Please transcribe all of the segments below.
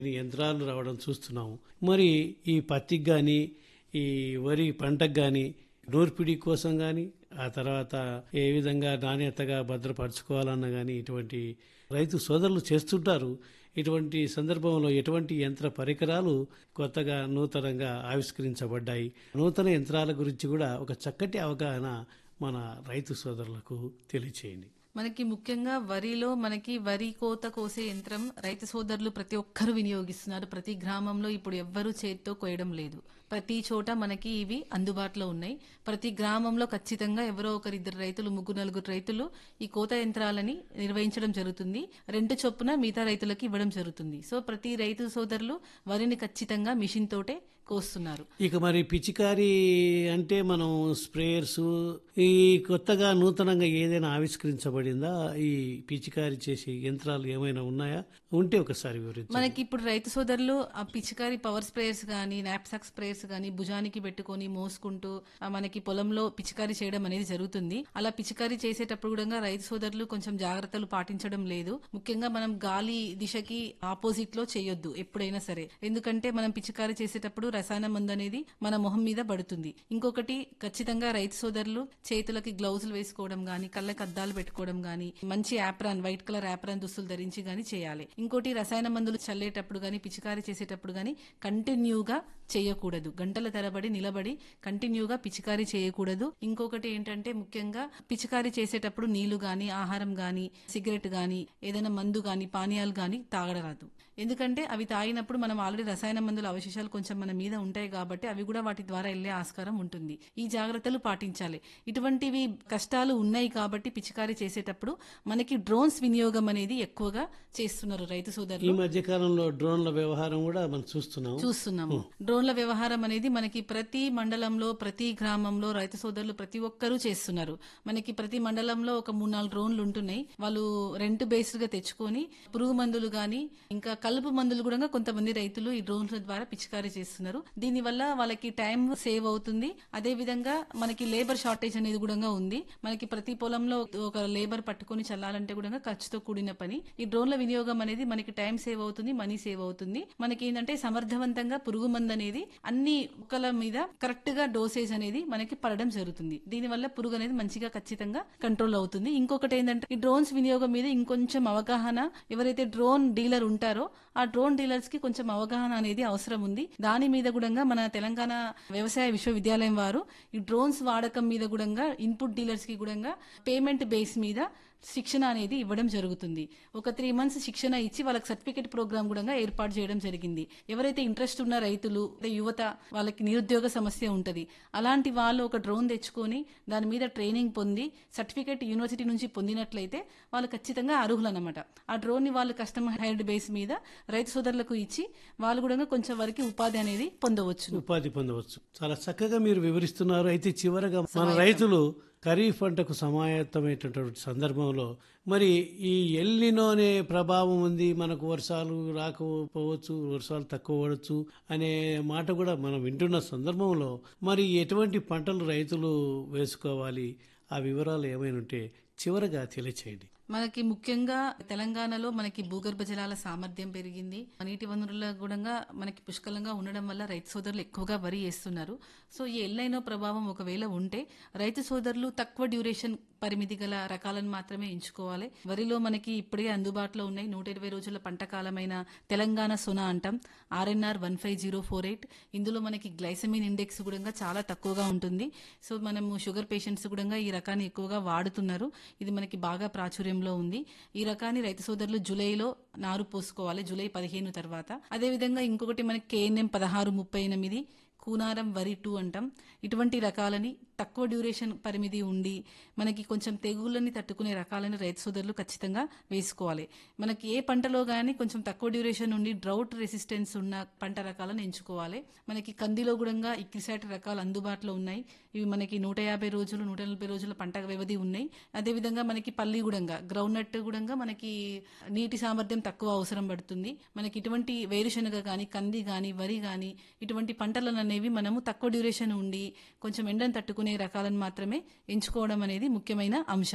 యంత్రాలు రావడం చూస్తున్నాము మరి ఈ పత్తికి కానీ ఈ వరి పంటకు కానీ నూర్పిడి కోసం కానీ ఆ తర్వాత ఏ విధంగా నాణ్యతగా భద్రపరచుకోవాలన్న కానీ ఇటువంటి రైతు సోదరులు చేస్తుంటారు ఇటువంటి సందర్భంలో ఎటువంటి యంత్ర పరికరాలు కొత్తగా నూతనంగా ఆవిష్కరించబడ్డాయి నూతన యంత్రాల గురించి కూడా ఒక చక్కటి అవగాహన మన రైతు సోదరులకు తెలియచేయండి మనకి ముఖ్యంగా వరిలో మనకి వరి కోత కోసే యంత్రం రైతు సోదరులు ప్రతి ఒక్కరు వినియోగిస్తున్నారు ప్రతి గ్రామంలో ఇప్పుడు ఎవ్వరూ చేత్తో కోయడం లేదు ప్రతి చోట మనకి ఇవి అందుబాటులో ఉన్నాయి ప్రతి గ్రామంలో ఖచ్చితంగా ఎవరో ఒకరిద్దరు రైతులు ముగ్గురు నలుగురు రైతులు ఈ కోత యంత్రాలని నిర్వహించడం జరుగుతుంది రెండు చొప్పున మిగతా రైతులకు ఇవ్వడం జరుగుతుంది సో ప్రతి రైతు సోదరులు వరిని ఖచ్చితంగా మిషన్ తోటే కోస్తున్నారు ఇక మరి పిచికారి అంటే మనం స్ప్రేయర్స్ ఈ కొత్తగా నూతనంగా ఏదైనా ఆవిష్కరించబడిందా ఈ పిచికారి చేసే యంత్రాలు ఏమైనా ఉన్నాయా ఉంటే ఒకసారి వివరించండి మనకి ఇప్పుడు రైతు సోదరులు ఆ పిచికారి పవర్ స్ప్రేయర్స్ కానీ నాప్సాక్ స్ప్రేయర్స్ కానీ భుజానికి పెట్టుకొని మోసుకుంటూ ఆ మనకి పొలంలో పిచికారి చేయడం అనేది జరుగుతుంది అలా పిచికారి చేసేటప్పుడు కూడా రైతు సోదరులు కొంచెం జాగ్రత్తలు పాటించడం లేదు ముఖ్యంగా మనం గాలి దిశకి ఆపోజిట్ లో చేయొద్దు ఎప్పుడైనా సరే ఎందుకంటే మనం పిచికారి చేసేటప్పుడు రసాయన మందు అనేది మన మొహం మీద పడుతుంది ఇంకొకటి ఖచ్చితంగా రైతు సోదరులు చేతులకి గ్లౌజులు వేసుకోవడం గాని కళ్ళకి అద్దాలు పెట్టుకోవడం గాని మంచి యాప్రాన్ వైట్ కలర్ యాప్రాన్ దుస్తులు ధరించి గాని చేయాలి ఇంకోటి రసాయన మందులు చల్లేటప్పుడు గాని పిచికారి చేసేటప్పుడు గాని కంటిన్యూగా చేయకూడదు గంటల తరబడి నిలబడి కంటిన్యూగా పిచికారీ చేయకూడదు ఇంకొకటి ఏంటంటే ముఖ్యంగా పిచికారీ చేసేటప్పుడు నీళ్లు గాని ఆహారం గాని సిగరెట్ గాని ఏదైనా మందు గాని పానీయాలు గాని తాగడరాదు ఎందుకంటే అవి తాగినప్పుడు మనం ఆల్రెడీ రసాయన మందుల అవశేషాలు కొంచెం మన మీద ఉంటాయి కాబట్టి అవి కూడా వాటి ద్వారా వెళ్లే ఆస్కారం ఉంటుంది ఈ జాగ్రత్తలు పాటించాలి ఇటువంటివి కష్టాలు ఉన్నాయి కాబట్టి పిచికారీ చేసేటప్పుడు మనకి డ్రోన్స్ వినియోగం అనేది ఎక్కువగా చేస్తున్నారు రైతు ఈ సోదరులు మధ్య కాలంలో డ్రోన్ల వ్యవహారం కూడా మనం చూస్తున్నాం చూస్తున్నాము డ్రోన్ల వ్యవహారం అనేది మనకి ప్రతి మండలంలో ప్రతి గ్రామంలో రైతు సోదరులు ప్రతి ఒక్కరూ చేస్తున్నారు మనకి ప్రతి మండలంలో ఒక మూడు నాలుగు డ్రోన్లు ఉంటున్నాయి వాళ్ళు రెంట్ బేస్డ్ గా తెచ్చుకొని పురుగు మందులు గాని ఇంకా కలుపు మందులు కూడా కొంతమంది రైతులు ఈ డ్రోన్ల ద్వారా పిచికారీ చేస్తున్నారు దీని వల్ల వాళ్ళకి టైం సేవ్ అవుతుంది అదే విధంగా మనకి లేబర్ షార్టేజ్ అనేది కూడా ఉంది మనకి ప్రతి పొలంలో ఒక లేబర్ పట్టుకొని చల్లాలంటే కూడా ఖర్చుతో కూడిన పని ఈ డ్రోన్ల వినియోగం అనేది మనకి టైం సేవ్ అవుతుంది మనీ సేవ్ అవుతుంది మనకి ఏంటంటే సమర్థవంతంగా పురుగు మందు అనేది అన్ని మొక్కల మీద కరెక్ట్ గా డోసేజ్ అనేది మనకి పడడం జరుగుతుంది దీని వల్ల పురుగు అనేది మంచిగా ఖచ్చితంగా కంట్రోల్ అవుతుంది ఇంకొకటి ఏంటంటే ఈ డ్రోన్స్ వినియోగం మీద ఇంకొంచెం అవగాహన ఎవరైతే డ్రోన్ డీలర్ ఉంటారో ఆ డ్రోన్ డీలర్స్ కి కొంచెం అవగాహన అనేది అవసరం ఉంది దాని మీద కూడా మన తెలంగాణ వ్యవసాయ విశ్వవిద్యాలయం వారు ఈ డ్రోన్స్ వాడకం మీద కూడా ఇన్పుట్ డీలర్స్ కి కూడా పేమెంట్ బేస్ మీద శిక్షణ అనేది ఇవ్వడం జరుగుతుంది ఒక త్రీ మంత్స్ శిక్షణ ఇచ్చి వాళ్ళకి సర్టిఫికేట్ ప్రోగ్రామ్ కూడా ఏర్పాటు చేయడం జరిగింది ఎవరైతే ఇంట్రెస్ట్ ఉన్న రైతులు అంటే యువత వాళ్ళకి నిరుద్యోగ సమస్య ఉంటది అలాంటి వాళ్ళు ఒక డ్రోన్ తెచ్చుకొని దాని మీద ట్రైనింగ్ పొంది సర్టిఫికేట్ యూనివర్సిటీ నుంచి పొందినట్లయితే వాళ్ళు ఖచ్చితంగా అర్హులు అనమాట ఆ డ్రోన్ ని వాళ్ళు కస్టమర్ హైర్డ్ బేస్ మీద రైతు సోదరులకు ఇచ్చి వాళ్ళు కూడా కొంచెం వరకు ఉపాధి అనేది పొందవచ్చు ఉపాధి పొందవచ్చు చాలా చక్కగా మీరు వివరిస్తున్నారు అయితే చివరగా మన రైతులు ఖరీఫ్ పంటకు సమాయత్తమైనటువంటి సందర్భంలో మరి ఈ ఎల్లినో అనే ప్రభావం ఉంది మనకు వర్షాలు రాకపోవచ్చు వర్షాలు తక్కువ పడవచ్చు అనే మాట కూడా మనం వింటున్న సందర్భంలో మరి ఎటువంటి పంటలు రైతులు వేసుకోవాలి ఆ వివరాలు ఏమైనా ఉంటే చివరగా తెలియచేయండి మనకి ముఖ్యంగా తెలంగాణలో మనకి భూగర్భ జలాల సామర్థ్యం పెరిగింది నీటి వనరుల కూడా మనకి పుష్కలంగా ఉండడం వల్ల రైతు సోదరులు ఎక్కువగా వరి వేస్తున్నారు సో ఈ ఎల్లైనో ప్రభావం ఒకవేళ ఉంటే రైతు సోదరులు తక్కువ డ్యూరేషన్ పరిమితి గల రకాలను మాత్రమే ఎంచుకోవాలి వరిలో మనకి ఇప్పుడే అందుబాటులో ఉన్నాయి నూట ఇరవై రోజుల పంట కాలమైన తెలంగాణ సొన అంటాం RNR one five zero four eight ఇందులో మనకి గ్లైసమిన్ ఇండెక్స్ కూడా చాలా తక్కువగా ఉంటుంది సో మనము షుగర్ పేషెంట్స్ కూడా ఈ రకాన్ని ఎక్కువగా వాడుతున్నారు ఇది మనకి బాగా ప్రాచుర్యంలో ఉంది ఈ రకాన్ని రైతు సోదరులు జూలైలో నారు పోసుకోవాలి జూలై పదిహేను తర్వాత అదేవిధంగా ఇంకొకటి మనకి కేఎన్ఎం పదహారు ముప్పై ఎనిమిది కూనారం వరి టూ అంటాం ఇటువంటి రకాలని తక్కువ డ్యూరేషన్ పరిమితి ఉండి మనకి కొంచెం తెగుళ్ళని తట్టుకునే రకాలని రైతు సోదరులు ఖచ్చితంగా వేసుకోవాలి మనకి ఏ పంటలో కానీ కొంచెం తక్కువ డ్యూరేషన్ ఉండి డ్రౌట్ రెసిస్టెన్స్ ఉన్న పంట రకాలను ఎంచుకోవాలి మనకి కందిలో కూడా ఇక్రిసాట్ రకాలు అందుబాటులో ఉన్నాయి ఇవి మనకి నూట యాభై రోజులు నూట నలభై రోజుల పంట వ్యవధి ఉన్నాయి అదేవిధంగా మనకి పల్లి గుడంగా గ్రౌండ్ నట్ కూడా మనకి నీటి సామర్థ్యం తక్కువ అవసరం పడుతుంది మనకి ఇటువంటి వేరుశనగ కానీ కంది కానీ వరి కానీ ఇటువంటి పంటలను అనేవి మనము తక్కువ డ్యూరేషన్ ఉండి కొంచెం ఎండను తట్టుకునే రకాలను మాత్రమే ఎంచుకోవడం అనేది ముఖ్యమైన అంశం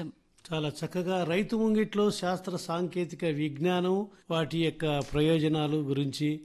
చాలా చక్కగా రైతు ముంగిట్లో శాస్త్ర సాంకేతిక విజ్ఞానం వాటి యొక్క ప్రయోజనాలు గురించి